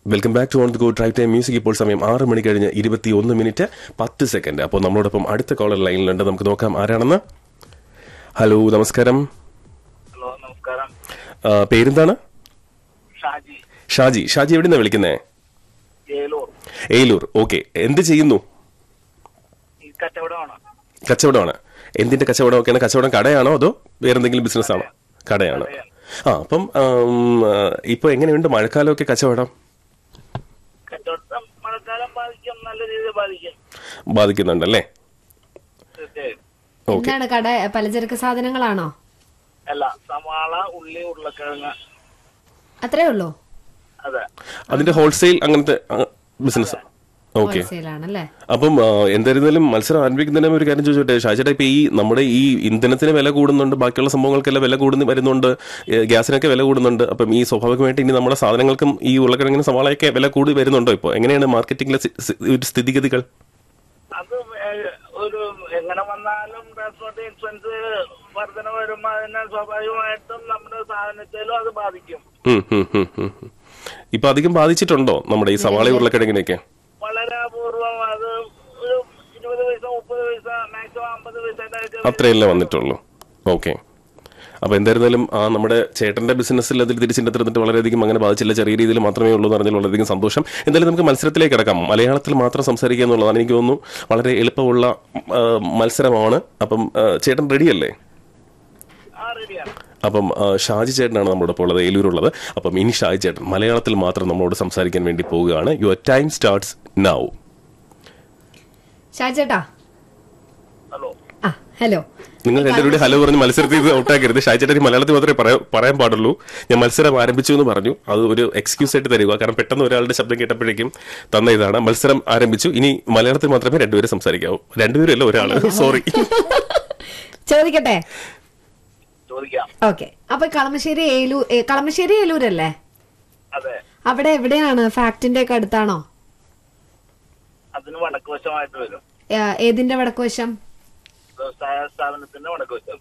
Welcome back to on the go drive time music ഇപ്പോൾ സമയം ആറ് മണി കഴിഞ്ഞ് ഇരുപത്തി ഒന്ന് മിനിറ്റ് പത്ത് സെക്കൻഡ് അപ്പോൾ നമ്മളോടൊപ്പം അടുത്ത കോളർ ലൈനിലുണ്ട് നമുക്ക് നോക്കാം ആരാണെന്ന് ഹലോ നമസ്കാരം ഹലോ നമസ്കാരം ആ, പേരെന്താണ് ഷാജി ഷാജി ഷാജി എവിടുന്നാ വിളിക്കുന്നേ ഏലൂർ ഏലൂർ ഓക്കെ എന്ത് ചെയ്യുന്നു ഈ കച്ചവടമാണ് കച്ചവടമാണ് എന്തിന്റെ കച്ചവടമൊക്കെയാണ് കച്ചവടം കടയാണോ അതോ വേറെന്തെങ്കിലും ബിസിനസ് ആണോ കടയാണ് ആ അപ്പം ആം, ആ, ഇപ്പൊ എങ്ങനെയുണ്ട് മഴക്കാലമൊക്കെ കച്ചവടം കച്ചവടം മഴക്കാലം ബാധിക്കും നല്ല രീതിയിൽ ബാധിക്കും ബാധിക്കുന്നുണ്ടല്ലേ തീർച്ചയായും ഓക്കെ എന്താണ് കട പലചരക്ക് സാധനങ്ങളാണോ അല്ല സവാള ഉള്ളി ഉരുളക്കിഴങ്ങ് അത്രേ ഉള്ളൂ അതെ അതിന്റെ ഹോൾസെയിൽ അങ്ങനത്തെ ബിസിനസ് ഓക്കെ ഹോൾസെയിലാണല്ലേ അപ്പം ആ, എന്തായിരുന്നാലും മത്സരം ആരംഭിക്കുന്നതിന് ഒരു കാര്യം ചോദിച്ചോട്ടെ ഷാജേട്ടാ ഇപ്പൊ ഈ നമ്മുടെ ഈ ഇന്ധനത്തിന് വില കൂടുന്നുണ്ട് ബാക്കിയുള്ള സംഭവങ്ങൾക്കെല്ലാം വില കൂടുന്നു വരുന്നുണ്ട് ഏ, ഗ്യാസിനൊക്കെ വില കൂടുന്നുണ്ട് അപ്പം ഈ സ്വാഭാവികമായിട്ട് ഇനി നമ്മുടെ സാധനങ്ങൾക്കും ഈ ഉരുളക്കിഴങ്ങിന് സവാളയൊക്കെ വില കൂടി വരുന്നുണ്ടോ ഇപ്പോൾ എങ്ങനെയാണ് മാർക്കറ്റിംഗിലെ സി- സി- ഒരു സ്ഥിതിഗതികൾ അത് ഏഹ്, ഒരു എങ്ങനെ വന്നാലും ട്രാൻസ്പോർട്ട് എക്സ്പെൻസ് വർധന വരുമ്പോൾ അതിനെ സ്വാഭാവികമായിട്ടും നമ്മുടെ സാധനത്തിലും അത് ബാധിക്കും ഉം, ഉം, ഉം, ഉം, ഉം. ഇപ്പൊ അധികം ബാധിച്ചിട്ടുണ്ടോ നമ്മുടെ ഈ സവാള ഉരുളക്കിഴങ്ങിനെയൊക്കെ വളരെ അപൂർവം അത് ഒരു ഇരുപത് പൈസ മുപ്പത് പൈസ മാക്സിമം അമ്പത് പൈസ അത്രയല്ലേ വന്നിട്ടുള്ളൂ ഓക്കെ അപ്പൊ എന്തായിരുന്നാലും ആ നമ്മുടെ ചേട്ടന്റെ ബിസിനസ്സിൽ അതിൽ തിരിച്ചിട്ട് വളരെയധികം അങ്ങനെ ബാധിച്ചില്ല ചെറിയ രീതിയിൽ മാത്രമേ ഉള്ളൂ എന്ന് പറഞ്ഞാൽ വളരെയധികം സന്തോഷം എന്തായാലും നമുക്ക് മത്സരത്തിലേക്ക് കിടക്കാം മലയാളത്തിൽ മാത്രം സംസാരിക്കുക എന്നുള്ളതാണ് എനിക്ക് തോന്നുന്നു വളരെ എളുപ്പമുള്ള ആ, മത്സരമാണ് അപ്പം ആ, ചേട്ടൻ റെഡിയല്ലേ ആ റെഡിയാണ് അപ്പം ആ, ഷാജി ചേട്ടനാണ് നമ്മുടെ ഇപ്പോൾ ഉള്ളത് ഏലൂരുള്ളത് അപ്പം ഇനി ഷാജി ചേട്ടൻ മലയാളത്തിൽ മാത്രം നമ്മളോട് സംസാരിക്കാൻ വേണ്ടി പോവുകയാണ് യുവർ ടൈം സ്റ്റാർട്ട്സ് നൗ ഷാജേട്ടാ ഹലോ ആ ഹലോ നിങ്ങൾ രണ്ടുപേരുടെ ഹലോ പറഞ്ഞ് മത്സരത്തിൽ ഇത് ഔട്ടാക്കരുത് ഷാജി ചേട്ടൻ ഈ മലയാളത്തിൽ മാത്രമേ പറയാ- പറയാൻ പാടുള്ളൂ ഞാൻ മത്സരം ആരംഭിച്ചു എന്ന് പറഞ്ഞു അത് ഒരു എക്സ്ക്യൂസ് ആയിട്ട് തരിക കാരണം പെട്ടെന്ന് ഒരാളുടെ ശബ്ദം കേട്ടപ്പോഴേക്കും തന്ന ഇതാണ് മത്സരം ആരംഭിച്ചു ഇനി മലയാളത്തിൽ മാത്രമേ രണ്ടുപേരും സംസാരിക്കാവൂ രണ്ടുപേരും അല്ല ഒരാള് സോറി ചോദിക്കട്ടെ ചോദിക്കാം ഓക്കെ അപ്പൊ കളമശ്ശേരി ഏലൂർ ഏ, കളമശ്ശേരി ഏലൂരല്ലേ അതെ അവിടെ എവിടെയാണ് ഫാക്ടിന്റെ ഒക്കെ അടുത്താണോ അതിന് വടക്കുവശമായിട്ട് വരും ഏ, ഏതിന്റെ വടക്കുവശം വ്യവസായ സ്ഥാപനത്തിന്റെ വടക്കുവശം